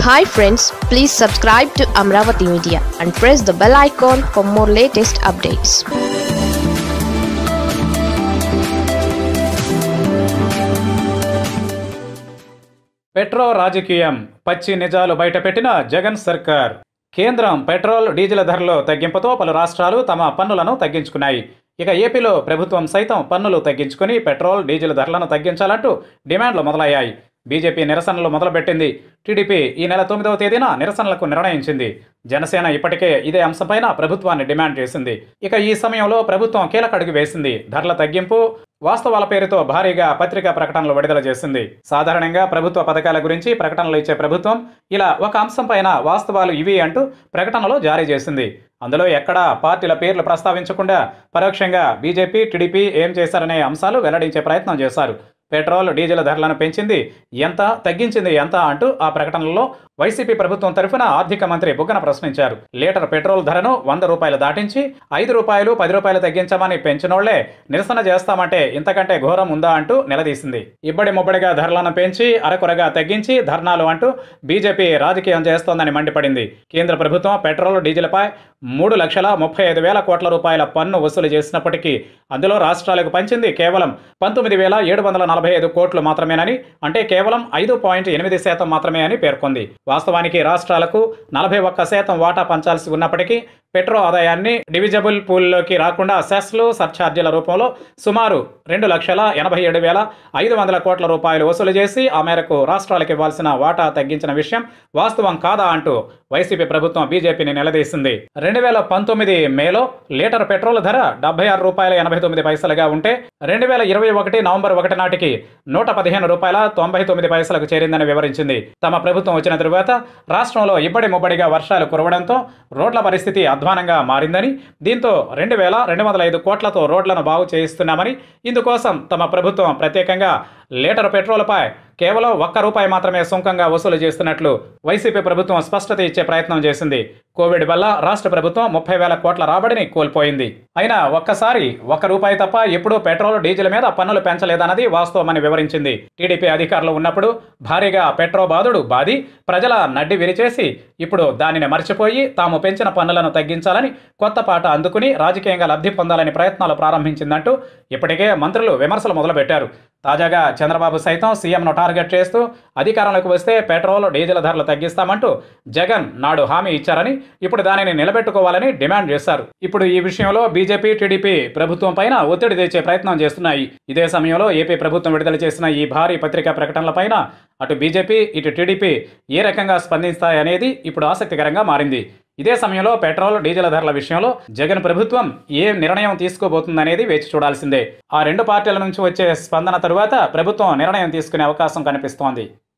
hi friends please subscribe to Amaravati media and press the bell icon for more latest updates పెట్రో రాజకీయం పచ్చి నిజాలు బయటపెట్టిన జగన్ సర్కార్ కేంద్రం పెట్రోల్ డీజిల్ ధరల తగ్గింపుతో పలు రాష్ట్రాలు తమ పన్నులను తగ్గించుకున్నాయి ఇక ఏపీలో ప్రభుత్వం సైతం పన్నులు తగ్గించుకుని పెట్రోల్ డీజిల్ ధరలను తగ్గించాలంటూ డిమాండ్లు మొదలయ్యాయి బీజేపీ నిరసనలు మొదలుపెట్టింది టీడీపీ ఈ నెల తొమ్మిదవ తేదీన నిరసనలకు నిర్ణయించింది జనసేన ఇప్పటికే ఇదే అంశంపైన ప్రభుత్వాన్ని డిమాండ్ చేసింది ఇక ఈ సమయంలో ప్రభుత్వం కీలక అడుగు వేసింది ధరల తగ్గింపు వాస్తవాల పేరుతో భారీగా పత్రికా ప్రకటనలు విడుదల చేసింది సాధారణంగా ప్రభుత్వ పథకాల గురించి ప్రకటనలు ఇచ్చే ప్రభుత్వం ఇలా ఒక అంశం పైన వాస్తవాలు ఇవి అంటూ ప్రకటనలు జారీ చేసింది అందులో ఎక్కడా పార్టీల పేర్లు ప్రస్తావించకుండా పరోక్షంగా బీజేపీ టీడీపీ ఏం చేశారనే అంశాలు వెల్లడించే ప్రయత్నం చేశారు పెట్రోల్ డీజిల్ ధరలను పెంచింది ఎంత తగ్గించింది ఎంత అంటూ ఆ ప్రకటనలో వైసీపీ ప్రభుత్వం తరఫున ఆర్థిక మంత్రి బుగ్గన ప్రశ్నించారు లీటర్ పెట్రోల్ ధరను వంద రూపాయలు దాటించి ఐదు రూపాయలు పది రూపాయలు తగ్గించమని పెంచినోళ్లే నిరసన చేస్తామంటే ఇంతకంటే ఘోరం ఉందా అంటూ నిలదీసింది ఇబ్బడి ముబ్బడిగా ధరలను పెంచి అరకొరగా తగ్గించి ధర్నాలు అంటూ బీజేపీ రాజకీయం చేస్తోందని మండిపడింది కేంద్ర ప్రభుత్వం పెట్రోల్ డీజిల్పై మూడు లక్షల ముప్పై ఐదు వేల కోట్ల రూపాయల పన్ను వసూలు చేసినప్పటికీ అందులో రాష్ట్రాలకు పంచింది కేవలం పంతొమ్మిది వేల ఏడు వందల నలభై ఐదు కోట్లు మాత్రమేనని అంటే కేవలం ఐదు పాయింట్ ఎనిమిది శాతం మాత్రమే అని పేర్కొంది వాస్తవానికి రాష్ట్రాలకు నలభై ఒక్క శాతం వాటా పంచాల్సి ఉన్నప్పటికీ పెట్రో ఆదాయాన్ని డివిజబుల్ పూల్లోకి రాకుండా సెస్లు సర్ఛార్జీల రూపంలో సుమారు రెండు లక్షల ఎనభై ఏడు వేల ఐదు వందల కోట్ల రూపాయలు వసూలు చేసి ఆ మేరకు రాష్ట్రాలకు ఇవ్వాల్సిన వాటా తగ్గించిన విషయం వాస్తవం కాదా అంటూ వైసీపీ ప్రభుత్వం బీజేపీని నిలదీసింది రెండు వేల పంతొమ్మిది మేలో లీటర్ పెట్రోల్ ధర డెబ్బై ఆరు రూపాయల ఎనభై తొమ్మిది పైసలుగా ఉంటే రెండు వేల ఇరవై ఒకటి నవంబర్ ఒకటి నాటికి నూట పదిహేను రూపాయల తొంభై తొమ్మిది పైసలకు చేరిందని వివరించింది తమ ప్రభుత్వం వచ్చిన తరువాత రాష్ట్రంలో ఇబ్బడి ముబ్బడిగా వర్షాలు కురవడంతో రోడ్ల పరిస్థితి అధ్వానంగా మారిందని దీంతో రెండు వేల రెండు వందల ఐదు కోట్లతో రోడ్లను బాగు చేయిస్తున్నామని ఇందుకోసం తమ ప్రభుత్వం ప్రత్యేకంగా లీటర్ పెట్రోల్పై కేవలం ఒక్క రూపాయి మాత్రమే సుంకంగా వసూలు చేస్తున్నట్లు వైసీపీ ప్రభుత్వం స్పష్టత ఇచ్చే ప్రయత్నం చేసింది కోవిడ్ వల్ల రాష్ట్ర ప్రభుత్వం ముప్పై వేల కోట్ల రాబడిని కోల్పోయింది అయినా ఒక్కసారి ఒక్క రూపాయి తప్ప ఎప్పుడూ పెట్రోల్ డీజిల్ మీద పన్నులు పెంచలేదన్నది వాస్తవమని వివరించింది టీడీపీ అధికారులు ఉన్నప్పుడు భారీగా పెట్రో బాధుడు బాది ప్రజల నడ్డి విరిచేసి ఇప్పుడు దానిని మర్చిపోయి తాము పెంచిన పన్నులను తగ్గించాలని కొత్త పాట అందుకుని రాజకీయంగా లబ్ధి పొందాలని ప్రయత్నాలు ప్రారంభించిందంటూ ఇప్పటికే మంత్రులు విమర్శలు మొదలుపెట్టారు తాజాగా చంద్రబాబు సైతం సీఎంను టార్గెట్ చేస్తూ అధికారంలోకి వస్తే పెట్రోల్ డీజిల్ ధరలు తగ్గిస్తామంటూ జగన్ నాడు హామీ ఇచ్చారని ఇప్పుడు దానిని నిలబెట్టుకోవాలని డిమాండ్ చేశారు ఇప్పుడు ఈ విషయంలో బీజేపీ టీడీపీ ప్రభుత్వం పైన ఒత్తిడి తెచ్చే ప్రయత్నం చేస్తున్నాయి ఇదే సమయంలో ఏపీ ప్రభుత్వం విడుదల చేసిన ఈ భారీ పత్రికా ప్రకటనలపైన అటు బీజేపీ ఇటు టీడీపీ ఏ రకంగా స్పందిస్తాయనేది ఇప్పుడు ఆసక్తికరంగా మారింది ఇదే సమయంలో పెట్రోల్ డీజిల్ ధరల విషయంలో జగన్ ప్రభుత్వం ఏ నిర్ణయం తీసుకోబోతుందనేది వేచి చూడాల్సిందే ఆ రెండు పార్టీల నుంచి వచ్చే స్పందన తరువాత ప్రభుత్వం నిర్ణయం తీసుకునే అవకాశం కనిపిస్తోంది